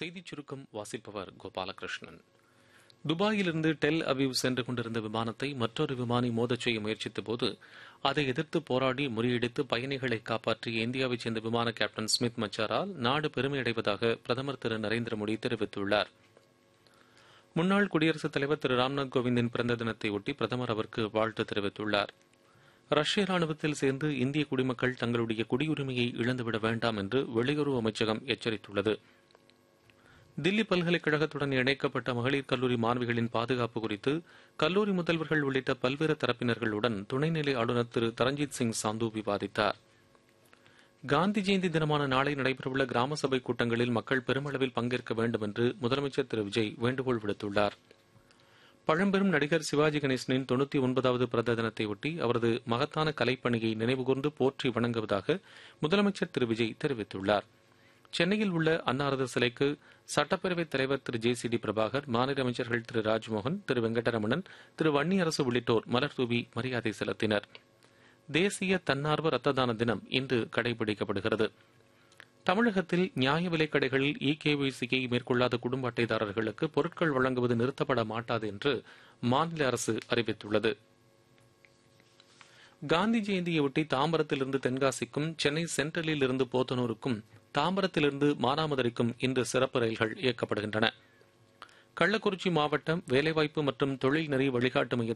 செய்திச் சுருக்கம் வாசிப்பவர் கோபாலகிருஷ்ணன் துபாயிலிருந்து டெல் அவிவ் சென்று கொண்டிருந்த விமானத்தை மற்றொரு விமானி மோதச் செய்ய முயற்சித்தபோது அதை எதிர்த்து போராடி முறியடித்து பயணிகளை காப்பாற்றிய இந்தியாவைச் சேர்ந்த விமான கேப்டன் ஸ்மித் மச்சாரால் நாடு பெருமையடைவதாக பிரதமர் திரு நரேந்திர மோடி தெரிவித்துள்ளார் முன்னாள் குடியரசுத் தலைவர் திரு ராம்நாத் கோவிந்தின் பிறந்த தினத்தை ஒட்டி பிரதமர் அவருக்கு வாழ்த்து தெரிவித்துள்ளார் ரஷ்ய ராணுவத்தில் சேர்ந்து இந்திய குடிமக்கள் தங்களுடைய குடியுரிமையை இழந்துவிட வேண்டாம் என்று வெளியுறவு அமைச்சகம் எச்சரித்துள்ளது தில்லி பல்கலைக்கழகத்துடன் இணைக்கப்பட்ட மகளிர் கல்லூரி மாணவிகளின் பாதுகாப்பு குறித்து கல்லூரி முதல்வர்கள் உள்ளிட்ட பல்வேறு தரப்பினர்களுடன் துணைநிலை ஆளுநர் திரு தரஞ்சித் சிங் சாந்து விவாதித்தார் காந்தி ஜெயந்தி தினமான நாளை நடைபெறவுள்ள கிராம சபை கூட்டங்களில் மக்கள் பெருமளவில் பங்கேற்க வேண்டும் என்று முதலமைச்சர் திரு விஜய் வேண்டுகோள் விடுத்துள்ளார் பழம்பெரும் நடிகர் சிவாஜி கணேசனின் தொண்ணூத்தி ஒன்பதாவது பிறந்த தினத்தையொட்டி அவரது மகத்தான கலைப்பணியை நினைவுகூர்ந்து போற்றி வணங்குவதாக முதலமைச்சர் திரு விஜய் தெரிவித்துள்ளார் சென்னையில் உள்ள அன்னாரது சிலைக்கு சட்டப்பேரவைத் தலைவர் திரு ஜே சி டி பிரபாகர் மாநில அமைச்சர்கள் திரு ராஜ்மோகன் திரு வெங்கடரமணன் திரு வன்னியரசு உள்ளிட்டோர் மலர் தூவி மரியாதை செலுத்தினர் தேசிய தன்னார்வ ரத்த தான தினம் இன்று கடைபிடிக்கப்படுகிறது தமிழகத்தில் நியாய விலைக் கடைகளில் இ கேஒய்சியை மேற்கொள்ளாத குடும்ப அட்டைதாரர்களுக்கு பொருட்கள் வழங்குவது நிறுத்தப்பட மாட்டாது என்று மாநில அரசு அறிவித்துள்ளது காந்தி ஜெயந்தியொட்டி தாம்பரத்திலிருந்து தென்காசிக்கும் சென்னை சென்ட்ரலில் இருந்து போத்தனூருக்கும் தாம்பரத்திலிருந்து மானாமதுரைக்கும் இன்று சிறப்பு ரயில்கள் இயக்கப்படுகின்றன கள்ளக்குறிச்சி மாவட்டம் வேலைவாய்ப்பு மற்றும் தொழில் நெறி வழிகாட்டு மையத்தில்